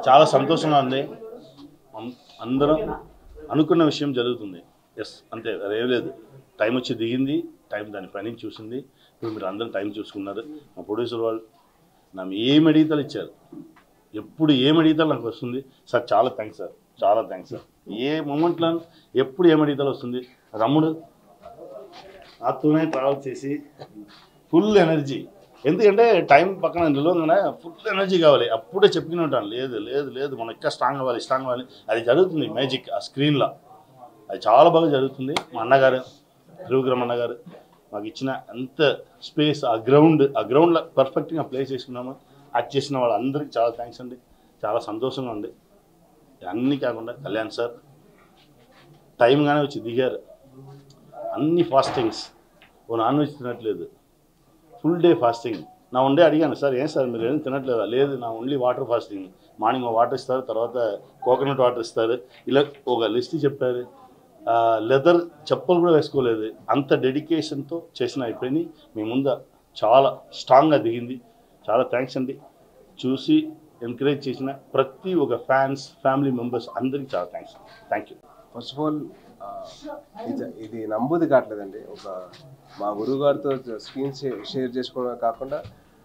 చాలా సంతోషంగా ఉంది అం- అందరం అనుకున్న విషయం జరుగుతుంది ఎస్ అంతే అదేం లేదు టైం వచ్చి దిగింది టైం దాని పని చూసింది ఇప్పుడు మీరు అందరం టైం చూసుకున్నారు మా ప్రొడ్యూసర్ వాళ్ళు నా ఏం అడిగితలు ఇచ్చారు ఎప్పుడు ఏం అడిగితే నాకు వస్తుంది సార్ చాలా థ్యాంక్స్ సార్ చాలా థ్యాంక్స్ సార్ ఏ మూమెంట్లో ఎప్పుడు ఏం అడిగితే వస్తుంది రమ్ముడు నాతోనే ట్రావెల్ చేసి ఫుల్ ఎనర్జీ ఎందుకంటే టైం పక్కన నిలవగానే ఫుల్ ఎనర్జీ కావాలి అప్పుడే చెప్పుకుని ఉంటాను లేదు లేదు లేదు మనం ఇంకా స్ట్రాంగ్ అవ్వాలి స్ట్రాంగ్ అవ్వాలి అది జరుగుతుంది మ్యాజిక్ ఆ స్క్రీన్లో అది చాలా బాగా జరుగుతుంది మా అన్నగారు త్రివిక్రమ్ అన్నగారు మాకు ఇచ్చిన అంత స్పేస్ ఆ గ్రౌండ్ ఆ గ్రౌండ్లో పర్ఫెక్ట్గా ప్లే చేసుకున్నాము అది చేసిన వాళ్ళందరికీ చాలా థ్యాంక్స్ అండి చాలా సంతోషంగా ఉంది అన్నీ కాకుండా కళ్యాణ్ సార్ టైంగానే వచ్చి దిగారు అన్ని ఫాస్టింగ్స్ ఓ నాన్ వెజ్ తినట్లేదు ఫుల్ డే ఫాస్టింగ్ నా ఉండే అడిగాను సార్ ఏం సార్ మీరు ఏం తినట్లేదా లేదు నా only water fasting morning water ఇస్తారు తర్వాత కోకోనట్ వాటర్ ఇస్తారు ఇలా ఒక లిస్ట్ చెప్పారు లెదర్ చెప్పులు కూడా వేసుకోలేదు అంత డెడికేషన్తో చేసిన అయిపోయింది మీ ముందు చాలా స్ట్రాంగ్గా దిగింది చాలా థ్యాంక్స్ అండి చూసి ఎంకరేజ్ చేసిన ప్రతి ఒక్క ఫ్యాన్స్ ఫ్యామిలీ మెంబర్స్ అందరికీ చాలా thanks thank you first of all ఇది నమ్ముది కావట్లేదండి ఒక మా గురువు గారితో స్క్రీన్ షేర్ చేసుకోవడం కాకుండా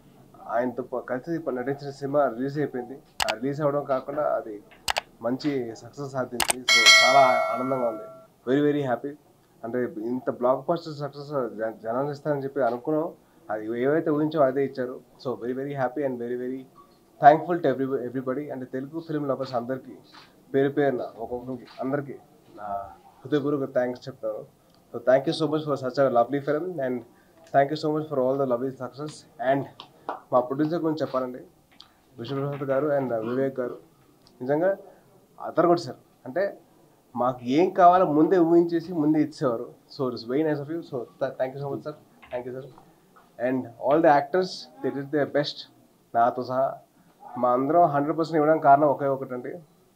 ఆయనతో ప- కలిసి ప- నటించిన సినిమా రిలీజ్ అయిపోయింది ఆ రిలీజ్ అవ్వడం కాకుండా అది మంచి సక్సెస్ సాధించింది సో చాలా ఆనందంగా ఉంది వెరీ వెరీ హ్యాపీ అంటే ఇంత బ్లాక్ బస్టర్ సక్సెస్ జనాలు ఇస్తారని చెప్పి అనుకున్నాం అది ఏవైతే ఊహించో అదే ఇచ్చారు so very very happy and very very thankful to every everybody అంటే తెలుగు ఫిల్మ్ లవర్స్ అందరికీ పేరు పేరున ఒక్కొక్కరికి అందరికీ నా హృదయపూర్వక థ్యాంక్స్ చెప్తాను so thank you so much for such a lovely film and thank you so much for all the lovely success and మా ప్రొడ్యూసర్ గురించి చెప్పాలండి విశ్వప్రసాద్ గారు అండ్ వివేక్ గారు నిజంగా అతను కూడా సార్ అంటే మాకు ఏం కావాలో ముందే ఊహించేసి ముందే ఇచ్చేవారు so it's very nice of you so thank you so much sir thank you sir and all the actors they is the best నాతో సహా మా అందరం హండ్రెడ్ పర్సెంట్ ఇవ్వడానికి కారణం ఒకే ఒకటి అండి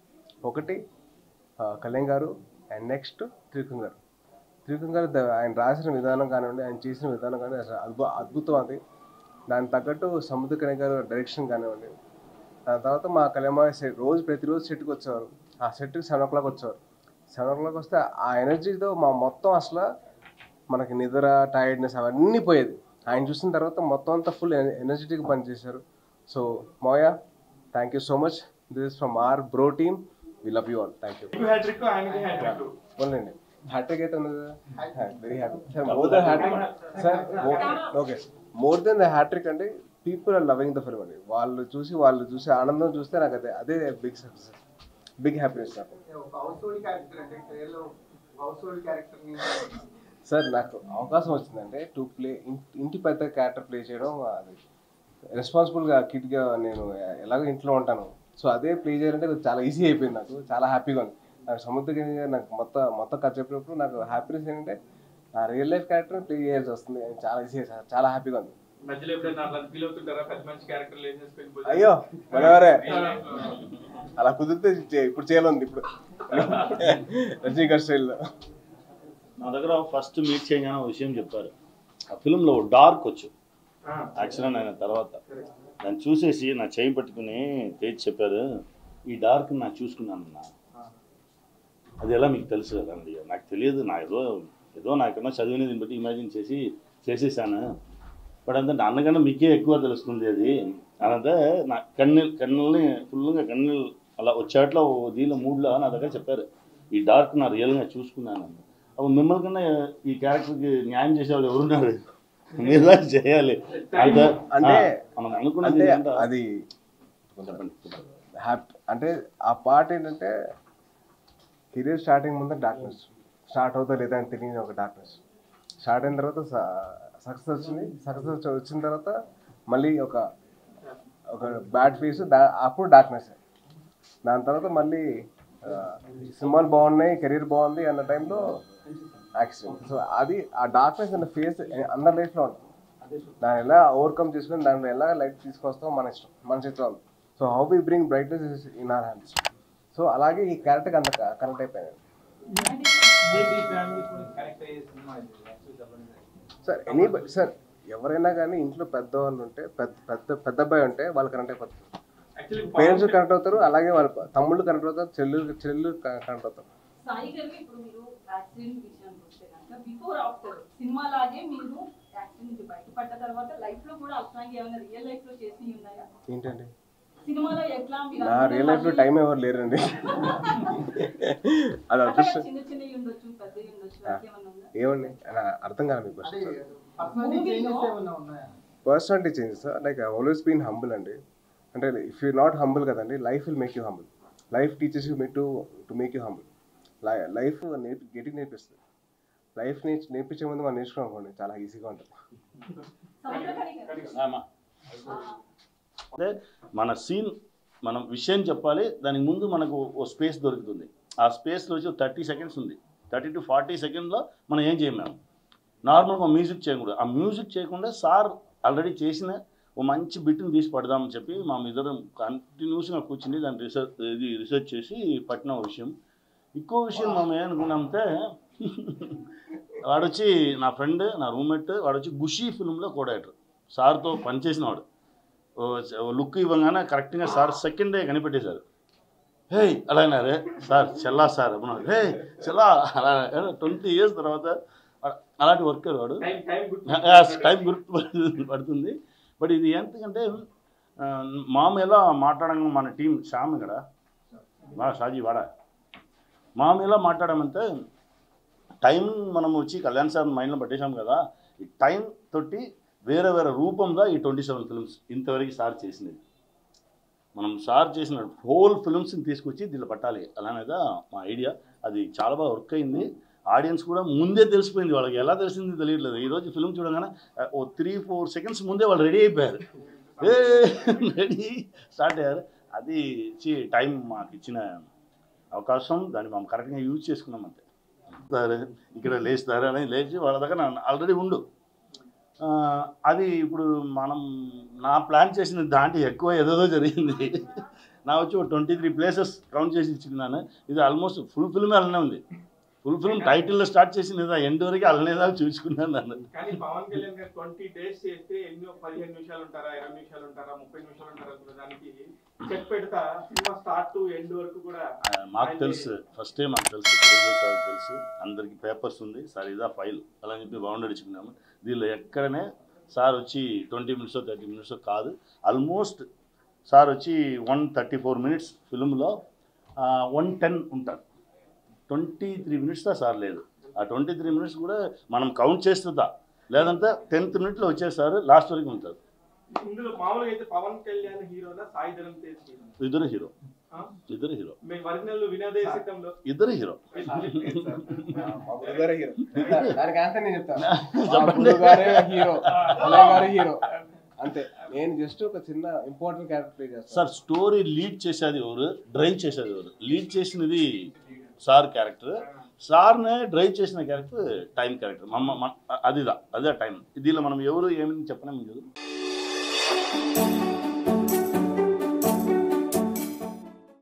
ఒకటి ఆ, కళ్యాణ్ గారు అండ్ నెక్స్ట్ త్రివిక్రమ్ గారు త్రివిక్రమ్ గారు ద- ఆయన రాసిన విధానం కానివ్వండి ఆయన చేసిన విధానం కానీ అసలు అద్భు అద్భుతం అది దానికి తగ్గట్టు సముద్ర కళ్యాణ్ గారు డైరెక్షన్ కానివ్వండి దాని తర్వాత మా కళ్యాణ సెట్ రోజు ప్రతిరోజు సెట్కి వచ్చేవారు ఆ సెట్కి సెవెన్ ఓ క్లాక్ వచ్చేవారు సెవెన్ ఓ క్లాక్ వస్తే ఆ ఎనర్జీతో మా మొత్తం అసలు మనకి నిద్ర టైర్డ్నెస్ అవన్నీ పోయేది ఆయన చూసిన తర్వాత మొత్తం అంతా ఫుల్ ఎనర్జెటిక్ పనిచేశారు సో మోయా thank you so much this is from our bro team we love you all thank you hat-trick ఆయనకి హ్యాట్రిక్ పోలేండి హ్యాట్రిక్ అయితే ఉన్నది very happy sir more than hat-trick sir okay more than the hat-trick అండి people are loving the film అండి వాళ్ళు చూసి వాళ్ళు చూసి ఆనందం చూస్తే నాకు అదే అదే బిగ్ సక్సెస్ బిగ్ హ్యాపీనెస్ నాకు ఒక హౌస్ హోల్డ్ క్యారెక్టర్ అంటే ట్రైలర్ హౌస్ హోల్డ్ క్యారెక్టర్ ని సార్ నాకు అవకాశం వచ్చిందంటే టు ప్లే ఇంటి పెద్ద క్యారెక్టర్ ప్లే చేయడం అది రెస్పాన్సిబుల్గా కిడ్గా నేను ఎలాగో ఇంట్లో ఉంటాను సో అదే ప్లే చేయాలంటే నాకు చాలా ఈజీ అయిపోయింది నాకు చాలా హ్యాపీగా ఉంది నాకు సముద్ర నాకు మొత్తం మొత్తం కథ చెప్పినప్పుడు నాకు హ్యాపీనెస్ ఏంటంటే నా రియల్ లైఫ్ క్యారెక్టర్ ప్లే చేయాల్సి వస్తుంది చాలా ఈజీ చాలా హ్యాపీగా ఉంది మధ్యలో ఎప్పుడైనా అట్లా ఫీల్ అవుతుంటారా పెద్ద మంచి క్యారెక్టర్ ఏం చేసుకొని అయ్యో మనవరే అలా కుదిరితే చే- ఇప్పుడు చేయాలంది ఇప్పుడు రజనీకాంత్ స్టైల్లో నా దగ్గర ఫస్ట్ మీట్ చేయగానే ఒక విషయం చెప్పారు ఆ ఫిల్మ్లో డార్క్ వచ్చు యాక్సిడెంట్ అయిన తర్వాత దాన్ని చూసేసి నా చేయి పట్టుకుని తేజ్ చెప్పారు ఈ డార్క్ నాకు చూసుకున్నాను అన్న అది ఎలా మీకు తెలుసు కదండి నాకు తెలియదు నా ఏదో ఏదో నాకన్నా చదివినది బట్టి ఇమాజిన్ చేసి చేసేసాను బట్ అంతే అన్నకన్నా మీకే ఎక్కువ తెలుస్తుంది అది అనంటే నా కన్ను కన్నుల్ని ఫుల్గా కన్ను అలా వచ్చేట్లో దీనిలో మూడ్లో నా దగ్గర చెప్పారు ఈ డార్క్ నా రియల్గా చూసుకున్నాను అన్న. అప్పుడు మిమ్మల్ని కన్నా ఈ క్యారెక్టర్కి న్యాయం చేసేవాళ్ళు ఎవరున్నారు మీరులా చేయాలి అంటే అంటే ఆ, మనం అనుకున్నది అంటే ఏంటంటే- అది చెప్పండి చెప్పండి. హ్యాపీ అంటే ఆ పాట ఏంటంటే కెరీర్ స్టార్టింగ్ ముందు డార్క్నెస్ స్టార్ట్ అవుతా లేదా అని తెలియని ఒక డార్క్నెస్ స్టార్ట్ అయిన తర్వాత సక్సెస్ వచ్చింది సక్సెస్ వచ్చిన తర్వాత మళ్ళీ ఒక ఒక బ్యాడ్ ఫేస్ దా అప్పుడు డార్క్నెస్ దాని తర్వాత మళ్ళీ ఆ, సినిమాలు బాగున్నాయి కెరీర్ బాగుంది అన్న టైంలో యాక్సిడెంట్ సో అది ఆ డార్క్నెస్ అన్న ఫేస్ అందరి లైఫ్లో ఉంటుంది దాన్ని ఎలా ఓవర్కమ్ చేసుకుని దాంట్లో ఎలా లైట్ తీసుకొస్తామో మన ఇష్టం మన చేతిలో ఉంది so how we bring brightness is in our hands so అలాగే ఈ క్యారెక్టర్కి అంత కనెక్ట్ అయిపోయాను కనెక్ట్ అయ్యే సినిమా ఇది Actually చెప్పాలంటే. సార్ ఎనీ సార్ ఎవరైనా కానీ ఇంట్లో పెద్దవాళ్ళు ఉంటే పెద్ద పెద్ద పెద్ద అబ్బాయి ఉంటే వాళ్ళు కనెక్ట్ అయిపోతుంది యాక్చువల్లీ పేరెంట్స్ కనెక్ట్ అవుతారు అలాగే వాళ్ళ తమ్ముళ్ళు కనెక్ట్ అవుతారు చెల్లెలు చెల్లెలు కనెక్ట్ అవుతారు సాయి గారు ఇప్పుడు మీరు యాక్సిడెంట్ విషయానికి వస్తే కనుక బిఫోర్ ఆఫ్టర్ సినిమా లాగే మీరు యాక్సిడెంట్ నుంచి బయటపడ్డ తర్వాత లైఫ్ లో కూడా అట్లాంటి ఏమైనా రియల్ లైఫ్ లో చేసి ఉన్నాయా ఏంటండి సినిమాలో ఎట్లా మీరు నా అనుకునే రియల్ లైఫ్ లో మళ్ళీ- టైం ఎవరు లేరండి అది అట్లాగే అదృష్టం చిన్న చిన్నవి ఉండొచ్చు పెద్దవి ఉండొచ్చు నాకేమన్నా ఉందా ఏమండి నా అర్థం కాదు మీకు అంటే క్వశ్చన్ పర్సనాలిటీ చేంజెస్ ఏమన్నా ఉన్నాయా personality changes like I always been humble అండి అంటే ఇఫ్ యూ నాట్ హంబుల్ కదండి life will make you humble life teachers you make to to make you humble life నేర్పి గెటింగ్ నేర్పిస్తుంది లైఫ్ నేర్చి నేర్పించే ముందు మనం నేర్చుకున్నాం అనుకోండి చాలా ఈజీగా ఉంటుంది సముద్రకని గారు ఆమా. అంటే మన సీన్ మనం విషయం చెప్పాలి దానికి ముందు మనకు ఓ స్పేస్ దొరుకుతుంది ఆ స్పేస్లో వచ్చి థర్టీ సెకండ్స్ ఉంది థర్టీ టు ఫార్టీ సెకండ్లో మనం ఏం చేయం మేము నార్మల్గా మ్యూజిక్ చేయకూడదు ఆ మ్యూజిక్ చేయకుండా సార్ ఆల్రెడీ చేసిన ఓ మంచి బిట్ని తీసి పడదామని చెప్పి మా ఇద్దరం కంటిన్యూస్గా కూర్చుని దాన్ని రీసెర్చ్ ఇది రీసెర్చ్ చేసి పట్టిన ఓ విషయం ఇంకో విషయం మనం ఏమనుకున్నామంటే వాడొచ్చి నా ఫ్రెండ్ నా రూమ్మేట్ వాడొచ్చి గుషీ ఫిల్మ్లో కోడాక్టర్ సార్తో పనిచేసిన వాడు ఓ లుక్ ఇవ్వగానే కరెక్ట్గా సార్ సెకండ్ డే కనిపెట్టేశారు హే అలా అన్నారే సార్ చెల్లా సార్ అన్నారు హే చెల్లా అలా ట్వంటీ ఇయర్స్ తర్వాత అ- అలాంటి వర్కర్ వాడు టైం టైం గుర్తు టైం గుర్తు పడుతుంది బట్ ఇది ఎందుకంటే ఆ, మామ ఎలా మాట్లాడంగా మన టీం శ్యామ్ ఇక్కడ వా షాజీ వాడా మామ ఎలా మాట్లాడామంటే టైం మనం వచ్చి కళ్యాణ్ సార్ మైండ్లో పట్టేశాం కదా ఈ టైం తోటి వేరే వేరే రూపంగా ఈ ట్వంటీ సెవెన్ ఫిల్మ్స్ ఇంతవరకు సార్ చేసినది మనం సార్ చేసిన హోల్ ఫిల్మ్స్ని తీసుకొచ్చి దీనిలో పట్టాలి అలానేదా మా ఐడియా అది చాలా బాగా వర్క్ అయింది ఆడియన్స్ కూడా ముందే తెలిసిపోయింది వాళ్ళకి ఎలా తెలిసింది తెలియట్లేదు ఈరోజు ఫిల్మ్ చూడగానే ఆ, ఓ త్రీ ఫోర్ సెకండ్స్ ముందే వాళ్ళు రెడీ అయిపోయారు ఏ రెడీ స్టార్ట్ అయ్యారు అది ఇచ్చి టైం మాకు ఇచ్చిన అవకాశం దాన్ని మనం కరెక్ట్గా యూజ్ చేసుకున్నాం అంతే సరే ఇక్కడ లేస్తారు అని లేచి వాళ్ళ దగ్గర ఆల్రెడీ ఉండు ఆ, అది ఇప్పుడు మనం నా ప్లాన్ చేసిన దాంట్లో ఎక్కువ ఏదేదో జరిగింది నా వచ్చి ఒక ట్వంటీ త్రీ ప్లేసెస్ కౌంట్ చేసి ఇచ్చుకున్నాను ఇది ఆల్మోస్ట్ ఫుల్ ఫిల్మ్ అలానే ఉంది ఫుల్ ఫిల్మ్ టైటిల్లో స్టార్ట్ చేసిన ఎండ్ వరకు అలానేదా చూసుకున్నాను నన్ను కానీ పవన్ కళ్యాణ్ గారు ట్వంటీ డేస్ చేస్తే ఎన్నో పదిహేను నిమిషాలు ఉంటారా ఇరవై నిమిషాలు ఉంటారా ముప్పై నిమిషాలు ఉంటారా అనుకున్న దానికి చెక్ పెడతా సినిమా స్టార్ట్ టు ఎండ్ వరకు కూడా ఆ, మాకు తెలుసు ఫస్టే మాకు తెలుసు ప్రొడ్యూసర్ సార్ తెలుసు అందరికి పేపర్స్ ఉంది సార్ ఇదా ఫైల్ అలా అని చెప్పి బౌండరీ ఇచ్చుకున్నాము దీనిలో ఎక్కడనే సార్ వచ్చి ట్వంటీ మినిట్స్ థర్టీ మినిట్స్ కాదు ఆల్మోస్ట్ సార్ వచ్చి వన్ థర్టీ ఫోర్ మినిట్స్ ఫిల్మ్లో వన్ టెన్ ఉంటారు ట్వంటీ త్రీ మినిట్స్దా సార్ లేదు ఆ ట్వంటీ త్రీ మినిట్స్ కూడా మనం కౌంట్ చేస్తుందా లేదంటే టెన్త్ మినిట్లో వచ్చేసారు లాస్ట్ వరకు ఉంటారు ఇందులో మామూలుగా అయితే పవన్ కళ్యాణ్ హీరోనా సాయి ధరం తేజ్ హీరోనా ఇద్దరు హీరో ఆ? ఇద్దరు హీరో మేము ఒరిజినల్ వినోదే సిద్ధంలో ఇద్దరు హీరో మా గురుగారే హీరో దానికి ఆన్సర్ నేను చెప్తాను మా చెప్పండి. గురుగారే హీరో అలయ్య గారే హీరో అంతే నేను జస్ట్ ఒక చిన్న ఇంపార్టెంట్ క్యారెక్టర్ ప్లే చేస్తాను సార్ స్టోరీ లీడ్ చేసేది ఎవరు డ్రైవ్ చేసేది ఎవరు లీడ్ చేసినది సార్ క్యారెక్టర్ సార్నే డ్రైవ్ చేసిన క్యారెక్టర్ టైం క్యారెక్టర్ మమ్మ మ- అదిదా అదే టైం దీనిలో మనం ఎవరు ఏమని చెప్పలేము కదా